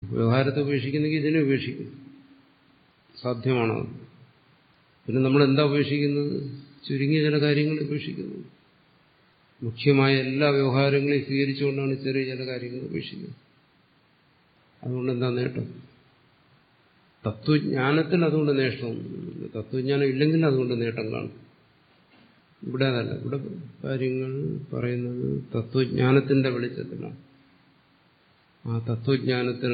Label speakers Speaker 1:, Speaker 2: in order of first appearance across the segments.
Speaker 1: വ്യവഹാരത്തെ ഉപേക്ഷിക്കുന്നെങ്കിൽ ഇതിനെ ഉപേക്ഷിക്കും സാധ്യമാണോ പിന്നെ നമ്മൾ എന്താ ഉപേക്ഷിക്കുന്നത് ചുരുങ്ങിയ ചില കാര്യങ്ങൾ ഉപേക്ഷിക്കുന്നു മുഖ്യമായ എല്ലാ വ്യവഹാരങ്ങളെയും സ്വീകരിച്ചുകൊണ്ടാണ് ചെറിയ ചില കാര്യങ്ങൾ ഉപേക്ഷിക്കുന്നത് അതുകൊണ്ട് എന്താ നേട്ടം തത്വജ്ഞാനത്തിൽ അതുകൊണ്ട് നേട്ടമൊന്നുമില്ല തത്വജ്ഞാനം ഇല്ലെങ്കിൽ അതുകൊണ്ട് നേട്ടം കാണും ഇവിടെ അതല്ല ഇവിടെ കാര്യങ്ങൾ പറയുന്നത് തത്വജ്ഞാനത്തിന്റെ വെളിച്ചത്തിലാണ് ആ തത്വജ്ഞാനത്തിൽ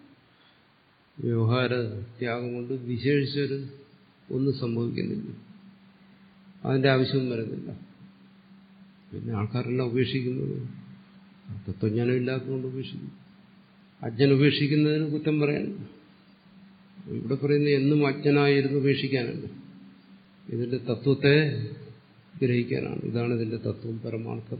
Speaker 1: വ്യവഹാര ത്യാഗം കൊണ്ട് വിശേഷിച്ചൊരു ഒന്നും സംഭവിക്കുന്നില്ല അതിന്റെ ആവശ്യവും വരുന്നില്ല പിന്നെ ആൾക്കാരെല്ലാം ഉപേക്ഷിക്കുന്നത് തത്വജ്ഞാനം ഇല്ലാത്തതുകൊണ്ട് ഉപേക്ഷിക്കും അജ്ഞൻ ഉപേക്ഷിക്കുന്നതിന് കുറ്റം പറയാനില്ല ഇവിടെ പറയുന്നത് എന്നും അജ്ഞനായിരുന്നു ഉപേക്ഷിക്കാനല്ല ഇതിന്റെ തത്വത്തെ ഗ്രഹിക്കാനാണ് ഇതാണ് ഇതിന്റെ തത്വം പരമാർത്ഥത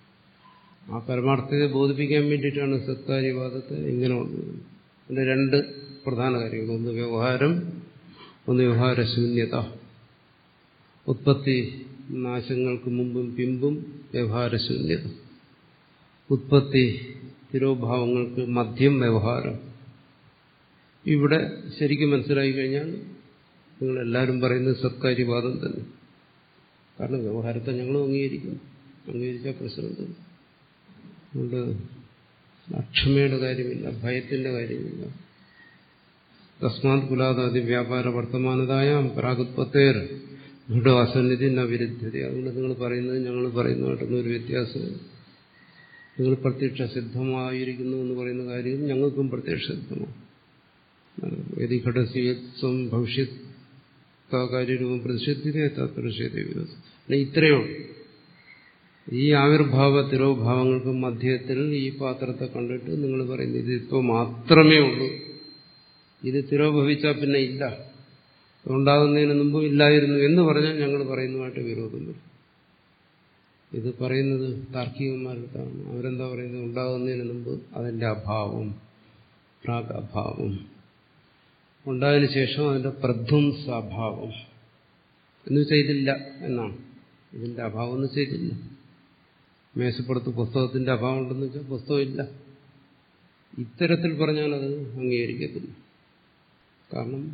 Speaker 1: ആ പരമാർത്ഥത്തെ ബോധിപ്പിക്കാൻ വേണ്ടിയിട്ടാണ് സത്കാര്യവാദത്തെ ഇങ്ങനെ ഉള്ളത് അതിന്റെ രണ്ട് പ്രധാന കാര്യങ്ങൾ ഒന്ന് വ്യവഹാരം ഒന്ന് വ്യവഹാരശൂന്യത ഉത്പത്തി നാശങ്ങൾക്ക് മുമ്പും പിമ്പും വ്യവഹാരശൂന്യത ഉത്പത്തി തിരോഭാവങ്ങൾക്ക് മധ്യം വ്യവഹാരം ഇവിടെ ശരിക്കും മനസ്സിലായി കഴിഞ്ഞാൽ നിങ്ങളെല്ലാവരും പറയുന്നത് സത്കാര്യവാദം തന്നെ കാരണം വ്യവഹാരത്തെ ഞങ്ങളും അംഗീകരിക്കുന്നു അംഗീകരിച്ച പ്രശ്നം തന്നെ അതുകൊണ്ട് അക്ഷമയുടെ കാര്യമില്ല ഭയത്തിന്റെ കാര്യമില്ല തസ്മാത് കുലാദാദി വ്യാപാര വർത്തമാനതായ പ്രാഗുത്പത്തേർ ദൃഢ അസന്നിധി നവിരുദ്ധത അതുകൊണ്ട് നിങ്ങൾ പറയുന്നത് ഞങ്ങൾ പറയുന്നതായിട്ടൊന്നും ഒരു വ്യത്യാസമില്ല നിങ്ങൾ പ്രത്യക്ഷ സിദ്ധമായിരിക്കുന്നു എന്ന് പറയുന്ന കാര്യം ഞങ്ങൾക്കും പ്രത്യക്ഷ സിദ്ധമാണ് യതി ഘടസ്വം ഭവിഷ്യത് കാര്യരൂപം പ്രതിഷേധിതേ തത്പ്രതിഷേധ വിരോധം ഇത്രയേ ഉള്ളൂ ഈ ആവിർഭാവ തിരോഭാവങ്ങൾക്ക് മധ്യത്തിൽ ഈ പാത്രത്തെ കണ്ടിട്ട് നിങ്ങൾ പറയുന്നത് ഇത് ഇപ്പോൾ മാത്രമേ ഉള്ളൂ ഇത് തിരോഭവിച്ചാൽ പിന്നെ ഇല്ല ഉണ്ടാകുന്നതിന് മുമ്പ് ഇല്ലായിരുന്നു എന്ന് പറഞ്ഞാൽ ഞങ്ങൾ പറയുന്നതുമായിട്ട് വിരോധം വരും ഇത് പറയുന്നത് താർക്കികന്മാരുടെ അവരെന്താ പറയുന്നത് ഉണ്ടാകുന്നതിന് മുമ്പ് അതിന്റെ അഭാവം പ്രാഗ് അഭാവം ഉണ്ടായതിനു ശേഷം അതിന്റെ പ്രധ്വംസാഭാവം എന്ന് വെച്ചാൽ ഇതില്ല എന്നാണ് ഇതിന്റെ അഭാവം എന്ന് വെച്ചാൽ ഇതില്ല മേശപ്പുറത്ത് പുസ്തകത്തിന്റെ അഭാവം ഉണ്ടെന്ന് വെച്ചാൽ പുസ്തകം ഇല്ല ഇത്തരത്തിൽ പറഞ്ഞാൽ അത് അംഗീകരിക്കത്തില്ല കാരണം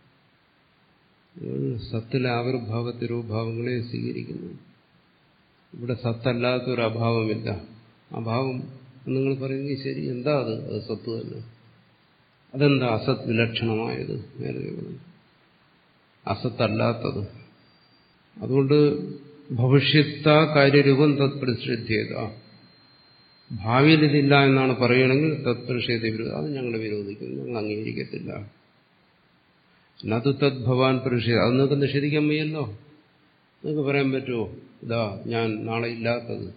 Speaker 1: സത്തിലെ ആവിർഭാവ തിരുഭാവങ്ങളെ സ്വീകരിക്കുന്നു ഇവിടെ സത്തല്ലാത്തൊരു അഭാവമില്ല അഭാവം നിങ്ങൾ പറയുന്നത് ശരി എന്താ അത് അത് സത്ത് തന്നെ അതെന്താ അസത് വിലക്ഷണമായത് നേരത്തെ പറഞ്ഞു അസത്തല്ലാത്തത് അതുകൊണ്ട് ഭവിഷ്യത്ത കാര്യരൂപം തത്പ്രതിഷേധ്യത ഭാവിയിൽ ഇതില്ല എന്നാണ് പറയുകയാണെങ്കിൽ തത്പ്രതിഷേധ വിരോധം അത് ഞങ്ങൾ വിരോധിക്കുന്നു ഞങ്ങൾ അംഗീകരിക്കത്തില്ല നതു തത് ഭവാൻ പ്രതിഷേധ അത് നിങ്ങൾക്ക് നിഷേധിക്കാൻ വയ്യല്ലോ നിങ്ങൾക്ക് പറയാൻ പറ്റുമോ ഇതാ ഞാൻ നാളെ ഇല്ലാത്തത്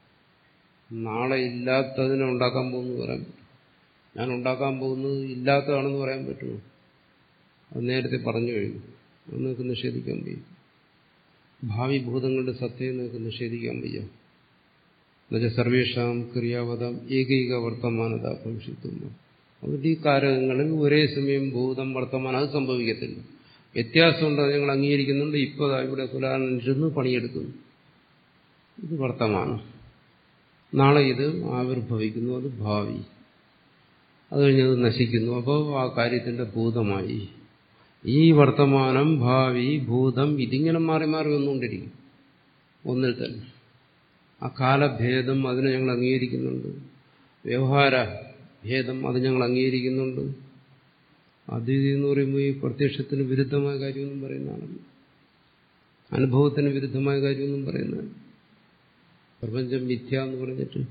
Speaker 1: നാളെ ഇല്ലാത്തതിനെ ഉണ്ടാക്കാൻ പോകുന്നു പറയാൻ പറ്റും ഞാൻ ഉണ്ടാക്കാൻ പോകുന്നത് ഇല്ലാത്തതാണെന്ന് പറയാൻ പറ്റുമോ അത് നേരത്തെ പറഞ്ഞു കഴിഞ്ഞു അത് നിങ്ങൾക്ക് നിഷേധിക്കാൻ വയ്യ ഭാവി ഭൂതങ്ങളുടെ സത്യം നിങ്ങൾക്ക് നിഷേധിക്കാൻ വയ്യ എന്നുവെച്ചാൽ സർവേഷാം ക്രിയാവതം ഏകൈക വർത്തമാനത ഭവിഷ്യത്തുന്നു അതുകൊണ്ട് ഈ കാരകങ്ങളിൽ ഒരേ സമയം ഭൂതം വർത്തമാനം അത് സംഭവിക്കത്തില്ല വ്യത്യാസമുണ്ട് അത് ഞങ്ങൾ അംഗീകരിക്കുന്നുണ്ട് ഇപ്പോൾ ഇവിടെ കുലാനിരുന്ന് പണിയെടുക്കുന്നു ഇത് വർത്തമാനം നാളെ ഇത് ആവിർഭവിക്കുന്നു അത് ഭാവി അത് കഴിഞ്ഞത് നശിക്കുന്നു അപ്പോൾ ആ കാര്യത്തിന്റെ ഭൂതമായി ഈ വർത്തമാനം ഭാവി ഭൂതം ഇതിങ്ങനെ മാറി മാറി വന്നുകൊണ്ടിരിക്കും ഒന്നിൽ തന്നെ ആ കാലഭേദം അതിനെ ഞങ്ങൾ അംഗീകരിക്കുന്നുണ്ട് വ്യവഹാര ഭേദം അത് ഞങ്ങൾ അംഗീകരിക്കുന്നുണ്ട് അദ്വൈതി എന്ന് പറയുമ്പോൾ ഈ പ്രത്യക്ഷത്തിന് വിരുദ്ധമായ കാര്യമൊന്നും പറയുന്നതാണല്ലോ അനുഭവത്തിന് വിരുദ്ധമായ കാര്യമൊന്നും പറയുന്നതാണ് പ്രപഞ്ചം മിഥ്യ എന്ന് പറഞ്ഞിട്ട്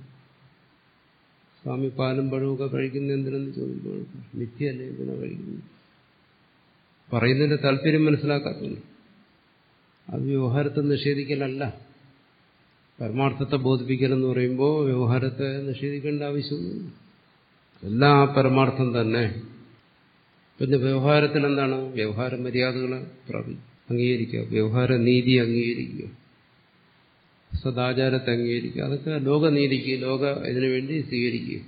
Speaker 1: സ്വാമി പാലും പഴമൊക്കെ കഴിക്കുന്ന എന്തിനെന്ന് ചോദിക്കുമ്പോൾ മിഥ്യയല്ലേ എന്തിനാ കഴിക്കുന്നത് പറയുന്നതിന്റെ താല്പര്യം മനസ്സിലാക്കാത്തുണ്ട് അത് വ്യവഹാരത്തെ നിഷേധിക്കലല്ല പരമാർത്ഥത്തെ ബോധിപ്പിക്കലെന്ന് പറയുമ്പോൾ വ്യവഹാരത്തെ നിഷേധിക്കേണ്ട ആവശ്യമൊന്നുമില്ല എല്ലാം ആ പരമാർത്ഥം തന്നെ പിന്നെ വ്യവഹാരത്തിൽ എന്താണ് വ്യവഹാര മര്യാദകളെ പ്രാപി അംഗീകരിക്കുക വ്യവഹാര നീതി അംഗീകരിക്കുക സദാചാരത്തെ അംഗീകരിക്കുക അതൊക്കെ ലോകനീതിക്ക് ലോക ഇതിനു വേണ്ടി സ്വീകരിക്കുക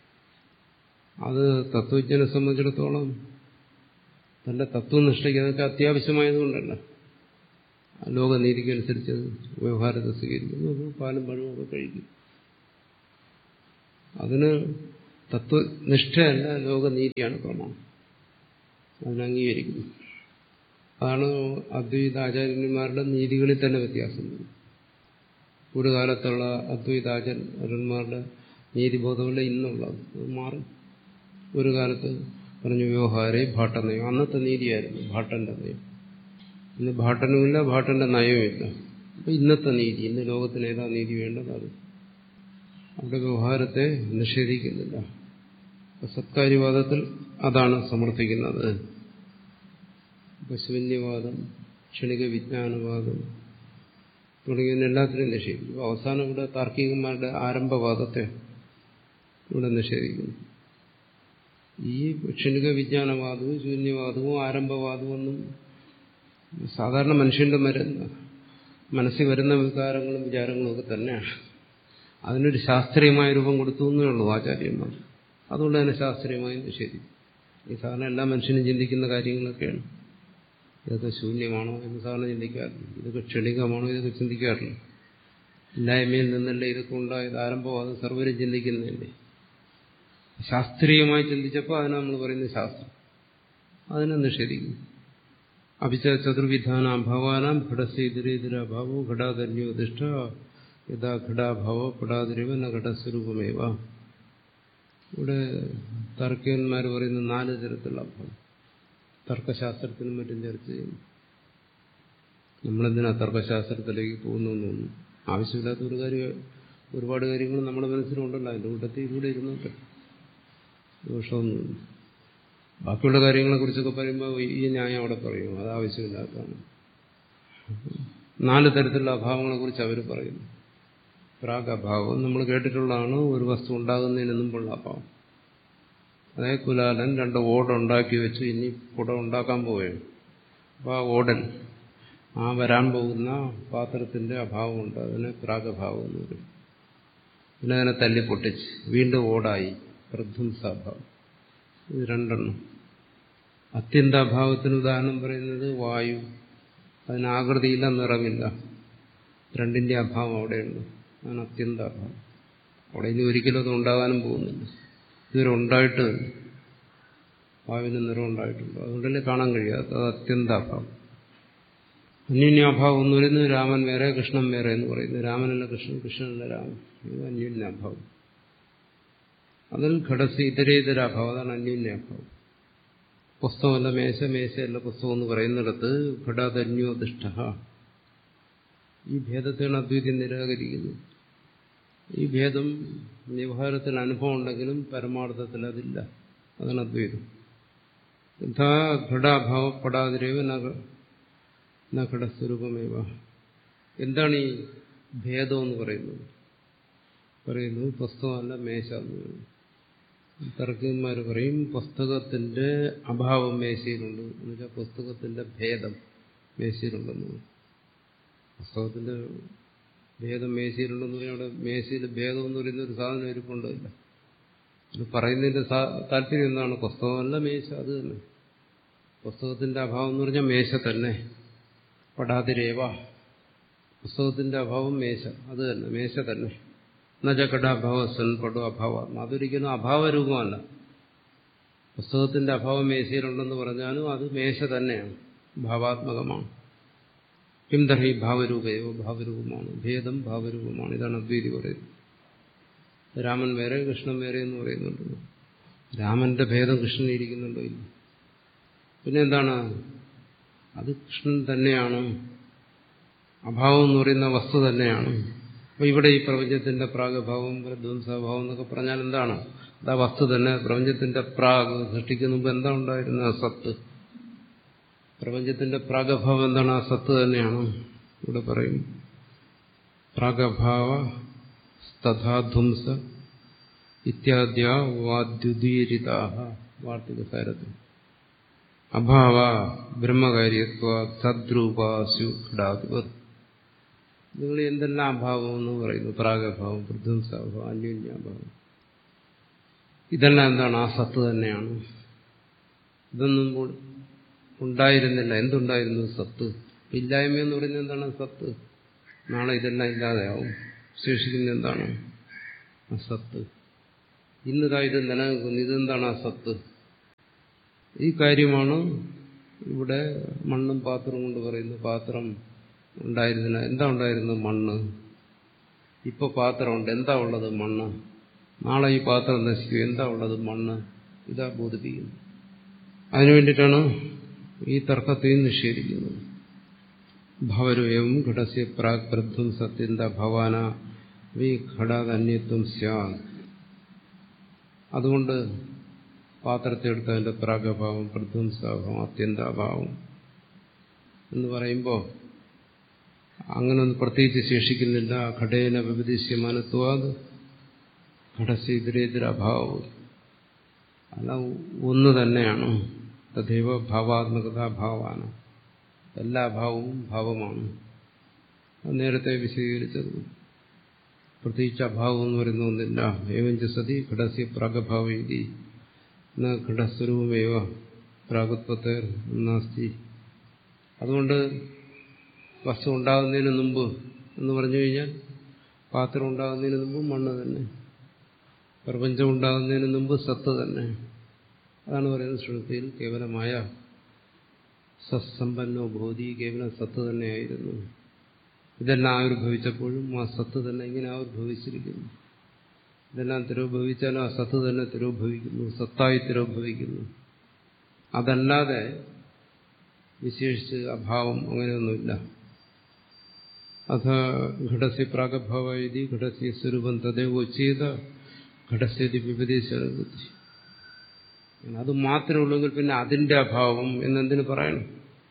Speaker 1: അത് തത്വജ്ഞനെ സംബന്ധിച്ചിടത്തോളം തന്റെ തത്വനിഷ്ഠയ്ക്ക് അതൊക്കെ അത്യാവശ്യമായതുകൊണ്ടല്ല ലോകനീതിക്കനുസരിച്ച് വ്യവഹാരത്തെ സ്വീകരിക്കുന്നു പാലും പഴവും ഒക്കെ കഴിക്കും അതിന് തത്വനിഷ്ഠയല്ല ലോകനീതിയാണ് പ്രമാണം അതിനംഗീകരിക്കുന്നു അതാണ് അദ്വൈതാചാര്യന്മാരുടെ നീതികളിൽ തന്നെ വ്യത്യാസം ഒരു കാലത്തുള്ള അദ്വൈതാചാര്യന്മാരുടെ നീതിബോധമല്ല ഇന്നുള്ളത് അത് മാറി ഒരു കാലത്ത് പറഞ്ഞു വ്യവഹാരെ ഭാട്ടനയം അന്നത്തെ നീതിയായിരുന്നു ഭാട്ടന്റെ നയം ഇന്ന് ഭാട്ടനുമില്ല ഭാട്ടന്റെ നയവുമില്ല അപ്പൊ ഇന്നത്തെ നീതി ഇന്ന് ലോകത്തിന് ഏതാ നീതി വേണ്ടത് അത് അവിടെ വ്യവഹാരത്തെ നിഷേധിക്കുന്നില്ല സത്കാര്യവാദത്തിൽ അതാണ് സമർത്ഥിക്കുന്നത് പശുവന്യവാദം ക്ഷണിക വിജ്ഞാനവാദം തുടങ്ങിയ എല്ലാത്തിനും നിഷേധിക്കും അവസാനം ഇവിടെ താർക്കികന്മാരുടെ ആരംഭവാദത്തെ ഇവിടെ നിഷേധിക്കുന്നു ഈ ക്ഷണിക വിജ്ഞാനവാദവും ശൂന്യവാദവും ആരംഭവാദവും ഒന്നും സാധാരണ മനുഷ്യന്റെ മരുന്ന് മനസ്സിൽ വരുന്ന വികാരങ്ങളും വിചാരങ്ങളും ഒക്കെ തന്നെയാണ് അതിനൊരു ശാസ്ത്രീയമായ രൂപം കൊടുത്തു എന്നേ ഉള്ളൂ ആചാര്യന്മാർ അതുകൊണ്ട് തന്നെ ശാസ്ത്രീയമായി നിഷേധിക്കും ഈ സാധാരണ എല്ലാ മനുഷ്യനും ചിന്തിക്കുന്ന കാര്യങ്ങളൊക്കെയാണ് ഇതൊക്കെ ശൂന്യമാണോ എന്ന് സാധാരണ ചിന്തിക്കാറില്ല ഇതൊക്കെ ക്ഷണികമാണോ ഇതൊക്കെ ചിന്തിക്കാറില്ല ഇല്ലായ്മയിൽ നിന്നല്ലേ ഇതൊക്കെ ഉണ്ടായത് ആരംഭവാദം സർവരും ചിന്തിക്കുന്നതല്ലേ ശാസ്ത്രീയമായി ചിന്തിച്ചപ്പോൾ അതിനെ നമ്മൾ പറയുന്നത് ശാസ്ത്രം അതിനെ നിഷേധിക്കുന്നു അഭിച്ച ചതുർവിധാന അഭാവാനാം ഘടസേതിരേതിരഭാവോ ഘടാധന്യോ ദിഷ്ട യഥാ ഘടാഭാവോ പെടാതിരവ ന ഘടസ്വരൂപമേവ ഇവിടെ തർക്കന്മാർ പറയുന്ന നാല് തരത്തിലുള്ള അഭാവം തർക്കശാസ്ത്രത്തിനും മറ്റും ചർച്ച ചെയ്യുന്നു നമ്മളെന്തിനാ തർക്കശാസ്ത്രത്തിലേക്ക് പോകുന്നു ആവശ്യമില്ലാത്ത ഒരു കാര്യം ഒരുപാട് കാര്യങ്ങൾ നമ്മുടെ മനസ്സിലുണ്ടല്ലോ അതിൻ്റെ കൂട്ടത്തിൽ ഇവിടെ ഇരുന്നോട്ടെ ദോഷമൊന്നുമില്ല ബാക്കിയുള്ള കാര്യങ്ങളെ കുറിച്ചൊക്കെ പറയുമ്പോൾ ഈ ന്യായം അവിടെ പറയും അത് ആവശ്യമില്ലാത്തതാണ് നാല് തരത്തിലുള്ള അഭാവങ്ങളെ കുറിച്ച് അവർ പറയുന്നു പ്രാഗ് അഭാവം നമ്മൾ കേട്ടിട്ടുള്ളതാണ് ഒരു വസ്തു ഉണ്ടാകുന്നതിന് മുമ്പുള്ള അഭാവം അതായത് കുലാലൻ രണ്ട് ഓടുണ്ടാക്കി വെച്ച് ഇനി കുട ഉണ്ടാക്കാൻ പോവുകയാണ് അപ്പോൾ ആ ഓടൻ ആ വരാൻ പോകുന്ന പാത്രത്തിന്റെ അഭാവമുണ്ട് അതിന് പ്രാഗഭാവം എന്ന് പറയും പിന്നെ അതിനെ തല്ലി പൊട്ടിച്ച് വീണ്ടും ഓടായി പ്രധ്വംസാഭാവം ഇത് രണ്ടെണ്ണം അത്യന്താഭാവത്തിന് ഉദാഹരണം പറയുന്നത് വായു അതിന് ആകൃതിയില്ല നിറമില്ല രണ്ടിന്റെ അഭാവം അവിടെയുണ്ട് അതാണ് അത്യന്താഭാവം അവിടെ ഇനി ഒരിക്കലും അത് ഉണ്ടാകാനും പോകുന്നില്ല ഇതുവരെ ഉണ്ടായിട്ട് വായുവിന് നിറം ഉണ്ടായിട്ടുണ്ട് അതുകൊണ്ടല്ലേ കാണാൻ കഴിയാത്ത അത് അത്യന്താഭാവം അന്യോന്യാഭാവം എന്ന് പറയുന്നത് രാമൻ വേറെ കൃഷ്ണൻ വേറെ എന്ന് പറയുന്നത് രാമനല്ല കൃഷ്ണൻ കൃഷ്ണനല്ല രാമൻ ഇത് അന്യോന്യാഭാവം അതിൽ ഘടസ് ഇതരേതരാഭാവം അതാണ് അന്യോന്യാഭാവം പുസ്തകമല്ല മേശ മേശയല്ല പുസ്തകം എന്ന് പറയുന്നിടത്ത് ഘടാതന്യോ ദിഷ്ട ഈ ഭേദത്തെയാണ് അദ്വൈതം നിരാകരിക്കുന്നത് ഈ ഭേദം വ്യവഹാരത്തിൽ അനുഭവം ഉണ്ടെങ്കിലും പരമാർത്ഥത്തിൽ അതില്ല അതാണ് അദ്വൈതം യഥാ ഘടാഭാവപ്പെടാതിരേവ ന ഘടസ്വരൂപമേവ എന്താണ് ഈ ഭേദം എന്ന് പറയുന്നത് പറയുന്നു പുസ്തകമല്ല മേശ എന്ന് പറയുന്നു തർക്കന്മാർ പറയും പുസ്തകത്തിന്റെ അഭാവം മേശയിലുണ്ട് എന്ന് വെച്ചാൽ പുസ്തകത്തിന്റെ ഭേദം മേശയിലുണ്ടെന്ന് പുസ്തകത്തിന്റെ ഭേദം മേശയിലുണ്ടെന്ന് പറഞ്ഞാൽ അവിടെ മേശയിൽ ഭേദം എന്ന് പറയുന്ന ഒരു സാധനം ഇരിപ്പുണ്ടല്ല അത് പറയുന്നതിന്റെ താല്പര്യം എന്താണ് പുസ്തകമല്ല മേശ അത് തന്നെ പുസ്തകത്തിന്റെ അഭാവം എന്ന് പറഞ്ഞാൽ മേശ തന്നെ പടാതിരേവ പുസ്തകത്തിന്റെ അഭാവം മേശ അത് തന്നെ മേശ തന്നെ നജകടാഭാവ സൻ പടു അഭാവ അതൊരിക്കലും അഭാവരൂപമല്ല പുസ്തകത്തിന്റെ അഭാവം മേശയിലുണ്ടെന്ന് പറഞ്ഞാലും അത് മേശ തന്നെയാണ് ഭാവാത്മകമാണ് കിംതഹി ഭാവരൂപയോ ഭാവരൂപമാണ് ഭേദം ഭാവരൂപമാണ് ഇതാണ് അദ്വൈതി പറയുന്നത് രാമൻ വേറെ കൃഷ്ണൻ വേറെ എന്ന് പറയുന്നുണ്ട് രാമന്റെ ഭേദം കൃഷ്ണൻ ഇരിക്കുന്നുണ്ടോ ഇല്ല പിന്നെ എന്താണ് അത് കൃഷ്ണൻ തന്നെയാണ് അഭാവം എന്ന് പറയുന്ന വസ്തു തന്നെയാണ് അപ്പൊ ഇവിടെ ഈ പ്രപഞ്ചത്തിന്റെ പ്രാഗഭാവം ധ്വംസഭാവം എന്നൊക്കെ പറഞ്ഞാൽ എന്താണ് അതാ വസ്തു തന്നെ പ്രപഞ്ചത്തിന്റെ പ്രാഗ് സൃഷ്ടിക്കുന്ന മുമ്പ് എന്താ ഉണ്ടായിരുന്ന സത്ത് പ്രപഞ്ചത്തിന്റെ പ്രാഗഭാവം എന്താണ് ആ സത്ത് തന്നെയാണ് ഇവിടെ പറയും പ്രാഗഭാവ തഥാധ്വംസ ഇത്യാദ്യ വാദ്യുദീരിത വാർത്തിക സാരത്തിൽ അഭാവ ബ്രഹ്മകാര്യത്വ സദ്രൂപാസു ഘടാധിപത് നിങ്ങൾ എന്തെല്ലാം അഭാവം എന്ന് പറയുന്നു പ്രാഗഭാവം പ്രധ്വംസാഭാവം അന്യോന്യാഭാവം ഇതെല്ലാം എന്താണ് ആ സത്ത് തന്നെയാണ് ഇതൊന്നും ഉണ്ടായിരുന്നില്ല എന്തുണ്ടായിരുന്നു സത്ത് ഇല്ലായ്മ എന്ന് പറയുന്നത് എന്താണ് സത്ത് നാളെ ഇതെല്ലാം ഇല്ലാതെയാവും ശേഷിക്കുന്ന എന്താണ് ആ സത്ത് ഇന്നതാ ഇത് നിലനിൽക്കുന്നു ഇതെന്താണ് ആ സത്ത് ഈ കാര്യമാണ് ഇവിടെ മണ്ണും പാത്രവും കൊണ്ട് പറയുന്നു പാത്രം ഉണ്ടായിരുന്നില്ല എന്താ ഉണ്ടായിരുന്നത് മണ്ണ് ഇപ്പൊ പാത്രമുണ്ട് എന്താ ഉള്ളത് മണ്ണ് നാളെ ഈ പാത്രം നശിക്കും എന്താ ഉള്ളത് മണ്ണ് ഇതാ ബോധിപ്പിക്കുന്നു അതിനു വേണ്ടിയിട്ടാണ് ഈ തർക്കത്തെയും നിഷേധിക്കുന്നത് ഭവരുവം ഘടസ്യ പ്രാഗ് പ്രധ്വം സത്യന്ത ഭവാന വി ഘടാതന്യത്വം സ്യാ അതുകൊണ്ട് പാത്രത്തെ എടുത്തതിന്റെ പ്രാഗഭാവം പ്രധ്വംസാഭാവം അത്യന്താഭാവം എന്ന് പറയുമ്പോൾ അങ്ങനൊന്നും പ്രത്യേകിച്ച് ശേഷിക്കുന്നില്ല ഘടേന വിപദിശ്യമാനത്വാത് ഘടസ്യതിരേതിരഭാവം അല്ല ഒന്ന് തന്നെയാണ് തദൈവ ഭാവാത്മകത ഭാവാന എല്ലാ ഭാവവും ഭാവമാണ് അത് നേരത്തെ വിശദീകരിച്ചത് പ്രത്യേകിച്ച് അഭാവം എന്ന് പറയുന്ന ഒന്നില്ല ഏവഞ്ച സതി ഘടസ്യ പ്രാഗഭാവ ഇതി ഘടസ്വരൂപമേവ പ്രാഗത്വത്തെ നാസ്തി അതുകൊണ്ട് വസ്തു ഉണ്ടാകുന്നതിന് മുമ്പ് എന്ന് പറഞ്ഞു കഴിഞ്ഞാൽ പാത്രം ഉണ്ടാകുന്നതിന് മുമ്പ് മണ്ണ് തന്നെ പ്രപഞ്ചം ഉണ്ടാകുന്നതിന് മുമ്പ് സത്ത് തന്നെ അതാണ് പറയുന്നത് ശ്രുതിയിൽ കേവലമായ സത്സമ്പന്നോ ബോധി കേവലം സത്ത് തന്നെയായിരുന്നു ഇതെല്ലാം ആവിർഭവിച്ചപ്പോഴും ആ സത്ത് തന്നെ ഇങ്ങനെ ആവിർഭവിച്ചിരിക്കുന്നു ഇതെല്ലാം തിരോഭവിച്ചാലും ആ സത്ത് തന്നെ തിരോഭവിക്കുന്നു സത്തായി തിരോഭവിക്കുന്നു അതല്ലാതെ വിശേഷിച്ച് അഭാവം അങ്ങനെയൊന്നുമില്ല അഥ ഘടസ്യ പ്രാഗഭാവ ഇതി ഘടസ്യ സ്വരൂപം തദൈവോച്ചീത ഘടസ്യതി വിപദേശബുദ്ധി അത് മാത്രമേ ഉള്ളെങ്കിൽ പിന്നെ അതിന്റെ അഭാവം എന്നെന്തിനു പറയണം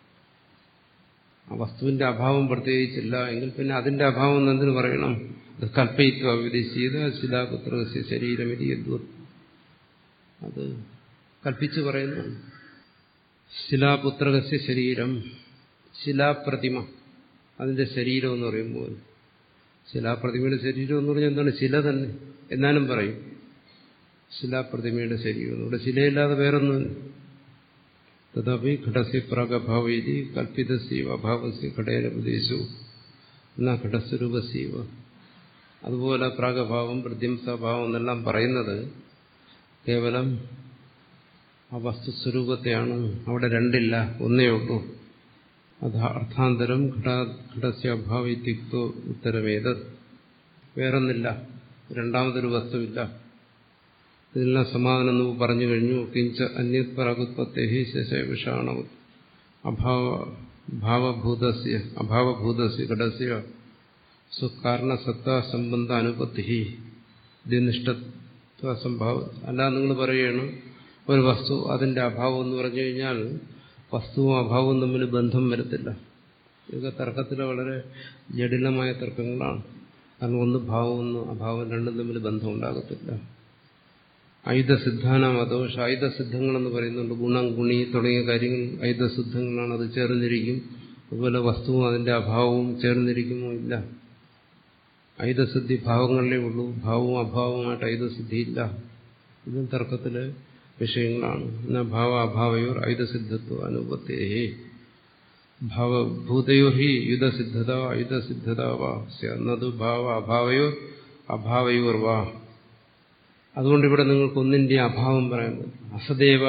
Speaker 1: ആ വസ്തുവിന്റെ അഭാവം പ്രത്യേകിച്ചില്ല എങ്കിൽ പിന്നെ അതിന്റെ അഭാവം എന്നെന്തിനു പറയണം അത് കൽപ്പയിത്വ വിദേശീയത ശിലാപുത്രസ്യ ശരീരമിതി യദ്വത് അത് കൽപ്പിച്ചു പറയുന്നു ശിലാപുത്രകസ്യ ശരീരം ശിലാപ്രതിമ അതിന്റെ ശരീരം എന്ന് പറയുമ്പോൾ ശിലാപ്രതിമയുടെ ശരീരം എന്ന് പറഞ്ഞാൽ എന്താണ് ശില തന്നെ എന്നാലും പറയും ശിലാപ്രതിമയുടെ ശരീരം ഇവിടെ ശിലയില്ലാതെ വേറൊന്നും തഥാപി ഘടസ്യ പ്രാഗഭാവീതി കൽപ്പിതസീവ അഭാവസ്യ ഘടേന ഉപദേശവും എന്നാ ഘടസ്വരൂപസീവ അതുപോലെ പ്രാഗഭാവം പ്രത്യംസഭാവം എന്നെല്ലാം പറയുന്നത് കേവലം ആ വസ്തുസ്വരൂപത്തെയാണ് അവിടെ രണ്ടില്ല ഒന്നേ ഉള്ളൂ അത് അർത്ഥാന്തരം ഘടസ്യ അഭാവിത്യുക്തോ ഉത്തരമേത് വേറൊന്നില്ല രണ്ടാമതൊരു വസ്തുവില്ല ഇതിനെല്ലാം സമാധാനം നമുക്ക് പറഞ്ഞു കഴിഞ്ഞു കിഞ്ച അന്യത് പ്രാഗുത്പത്തേ ശശവിഷാണ അഭാവ ഭാവഭൂതസ്യ അഭാവഭൂതസ്യ ഘടസ്യ സ്വകാരണസത്ത സംബന്ധ അനുപത്തി ദിനിഷ്ഠത്വ സംഭാവ അല്ല നിങ്ങൾ പറയുകയാണ് ഒരു വസ്തു അതിന്റെ അഭാവം എന്ന് പറഞ്ഞു കഴിഞ്ഞാൽ വസ്തുവും അഭാവവും തമ്മിൽ ബന്ധം വരത്തില്ല ഇതൊക്കെ തർക്കത്തിലെ വളരെ ജടിലമായ തർക്കങ്ങളാണ് കാരണം ഒന്ന് ഭാവം ഒന്ന് അഭാവം രണ്ടും തമ്മിൽ ബന്ധം ഉണ്ടാകത്തില്ല ഐതസിദ്ധാനാം അതോഷ ഐതസിദ്ധങ്ങളെന്ന് പറയുന്നുണ്ട് ഗുണം ഗുണി തുടങ്ങിയ കാര്യങ്ങൾ ഐതസിദ്ധങ്ങളാണ് അത് ചേർന്നിരിക്കും അതുപോലെ വസ്തുവും അതിന്റെ അഭാവവും ചേർന്നിരിക്കുമോ ഇല്ല ഐതസിദ്ധി ഭാവങ്ങളിലേ ഉള്ളൂ ഭാവവും അഭാവവുമായിട്ട് ഐതസിദ്ധിയില്ല ഇതും തർക്കത്തിലെ വിഷയങ്ങളാണ് എന്നാൽ ഭാവ അഭാവയോർ ഐതസിദ്ധത്വ അനുപത്തേ ഭാവഭൂതയോ ഹി യുധസിദ്ധത ഐതസിദ്ധത വാ എന്നതു ഭാവ അഭാവയോർ അഭാവയോർ വാ അതുകൊണ്ട് ഇവിടെ നിങ്ങൾക്ക് ഒന്നിന്റെ അഭാവം പറയാൻ പറ്റും അസദേവ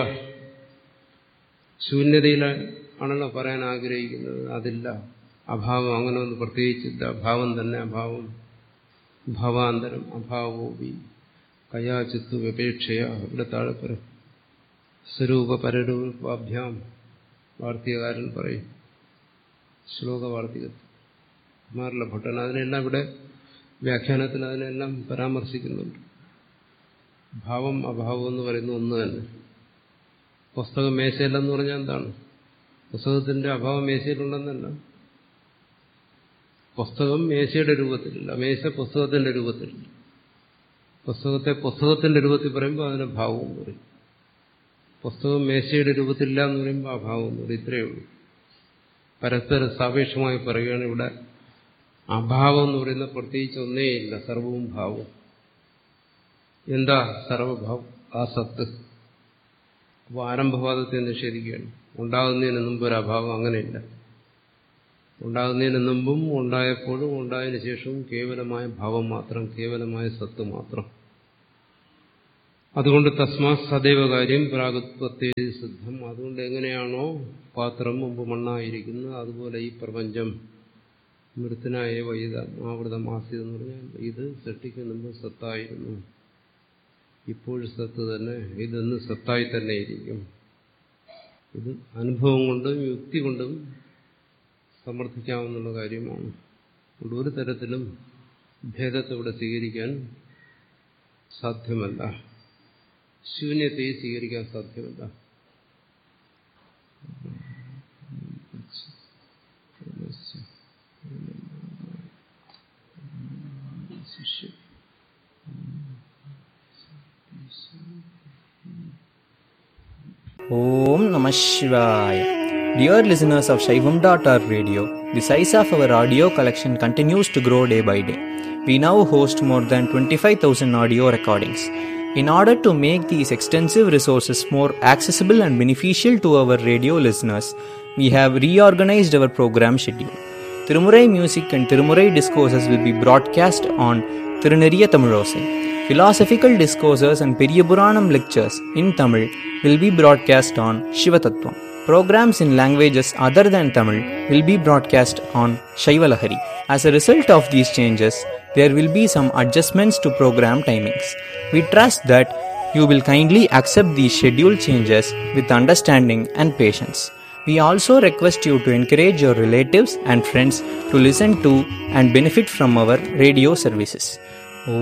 Speaker 1: ശൂന്യതയിലാണല്ലോ പറയാൻ ആഗ്രഹിക്കുന്നത് അതില്ല അഭാവം അങ്ങനെ ഒന്ന് പ്രത്യേകിച്ചില്ല ഭാവം തന്നെ അഭാവം ഭാവാന്തരം അഭാവോപി കയാചിത്തു വിപേക്ഷയ ഇവിടെ താഴെ പറയും സ്വരൂപ പരരൂപാഭ്യാം വാർത്തികകാരൻ പറയും ശ്ലോക വാർത്തികത്തിൽ കുമാരല ഭട്ടൻ അതിനെല്ലാം ഇവിടെ വ്യാഖ്യാനത്തിൽ അതിനെല്ലാം പരാമർശിക്കുന്നുണ്ട് ഭാവം അഭാവം എന്ന് പറയുന്ന ഒന്ന് തന്നെ പുസ്തകം മേശയിലെന്ന് പറഞ്ഞാൽ എന്താണ് പുസ്തകത്തിന്റെ അഭാവം മേശയിലുണ്ടെന്നല്ല പുസ്തകം മേശയുടെ രൂപത്തിലില്ല മേശ പുസ്തകത്തിന്റെ രൂപത്തിലില്ല പുസ്തകത്തെ പുസ്തകത്തിന്റെ രൂപത്തിൽ പറയുമ്പോൾ അതിന് ഭാവവും പറയും പുസ്തകം മേശയുടെ രൂപത്തിലില്ല എന്ന് പറയുമ്പോൾ അഭാവം എന്ന് പറയും ഇത്രയേ ഉള്ളൂ പരസ്പര സാപേക്ഷമായി പറയുകയാണ് ഇവിടെ അഭാവം എന്ന് പറയുന്ന പ്രത്യേകിച്ച് ഒന്നേയില്ല സർവവും ഭാവവും എന്താ സർവഭാവം ആ സത്ത് അപ്പോൾ ആരംഭവാദത്തെ നിഷേധിക്കുകയാണ് ഉണ്ടാകുന്നതിന് മുമ്പ് ഒരു അഭാവം അങ്ങനെയില്ല ഉണ്ടാകുന്നതിന് മുമ്പും ഉണ്ടായപ്പോഴും ഉണ്ടായതിനു ശേഷവും കേവലമായ ഭാവം മാത്രം കേവലമായ സത്ത് മാത്രം അതുകൊണ്ട് തസ്മാ സദൈവ കാര്യം പ്രാഗത്വത്തെ സിദ്ധം അതുകൊണ്ട് എങ്ങനെയാണോ പാത്രം മുമ്പ് മണ്ണായിരിക്കുന്നത് അതുപോലെ ഈ പ്രപഞ്ചം മൃത്തനായ വൈദ ആവൃതമാസി എന്ന് പറഞ്ഞാൽ ഇത് സൃഷ്ടിക്കുന്ന മുമ്പ് സത്തായിരുന്നു ഇപ്പോഴും സത്ത് തന്നെ ഇതെന്ന് സത്തായി തന്നെ ഇരിക്കും ഇത് അനുഭവം കൊണ്ടും യുക്തി കൊണ്ടും സമർത്ഥിക്കാവുന്ന കാര്യമാണ് അതുകൊണ്ട് ഒരു തരത്തിലും ഭേദത്തെ ഇവിടെ സ്വീകരിക്കാൻ സാധ്യമല്ല ശൂന്യത്തെ സ്വീകരിക്കാൻ സാധ്യമല്ല
Speaker 2: Om Namah Shivaya. Dear listeners of Shaivam.org radio, the size of our audio collection continues to grow day by day. We now host more than 25,000 audio recordings. In order to make these extensive resources more accessible and beneficial to our radio listeners, we have reorganized our program schedule. Tirumurai music and Tirumurai discourses will be broadcast on Tiruneriya Tamilosai. Philosophical discourses and Periyapuranam lectures in Tamil will be broadcast on Shivatattvam. Programs in languages other than Tamil will be broadcast on Shaivalahari. As a result of these changes, there will be some adjustments to program timings. We trust that you will kindly accept these schedule changes with understanding and patience. We also request you to encourage your relatives and friends to listen to and benefit from our radio services.